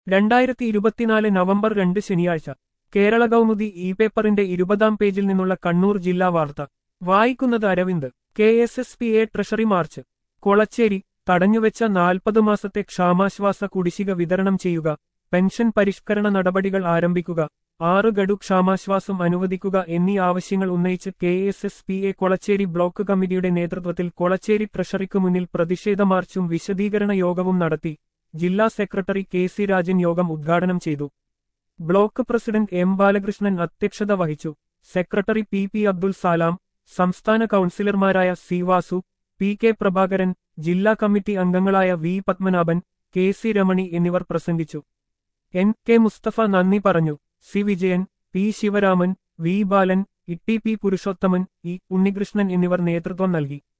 രണ്ടായിരത്തി ഇരുപത്തിനാല് നവംബർ രണ്ട് ശനിയാഴ്ച കേരള കൗമുദി ഇ പേപ്പറിന്റെ ഇരുപതാം പേജിൽ നിന്നുള്ള കണ്ണൂർ ജില്ലാ വാർത്ത വായിക്കുന്നത് Aravind K S S P A treasury march Kolacheri തടഞ്ഞുവെച്ച നാൽപ്പത് മാസത്തെ ക്ഷാമാശ്വാസ കുടിശ്ശിക വിതരണം ചെയ്യുക പെൻഷൻ പരിഷ്കരണ നടപടികൾ ആരംഭിക്കുക ആറ് ഗഡു ക്ഷാമാശ്വാസം അനുവദിക്കുക എന്നീ ആവശ്യങ്ങൾ ഉന്നയിച്ച് K S S P A Kolacheri block കമ്മിറ്റിയുടെ നേതൃത്വത്തിൽ കൊളച്ചേരി ട്രഷറിക്ക് മുന്നിൽ പ്രതിഷേധ മാർച്ചും വിശദീകരണ യോഗവും നടത്തി ജില്ലാ സെക്രട്ടറി കെ സി രാജൻ യോഗം ഉദ്ഘാടനം ചെയ്തു ബ്ലോക്ക് പ്രസിഡന്റ് എം ബാലകൃഷ്ണൻ അധ്യക്ഷത വഹിച്ചു secretary P P Abdul Salam സംസ്ഥാന കൌൺസിലർമാരായ C Vasu P K Prabhakaran ജില്ലാ കമ്മിറ്റി അംഗങ്ങളായ V Padmanabhan K C Ramani എന്നിവർ പ്രസംഗിച്ചു എൻ കെ മുസ്തഫ നന്ദി പറഞ്ഞു C Vijayan P Sivaraman V Balan E T P Purushothaman E Unnikrishnan എന്നിവർ നേതൃത്വം നൽകി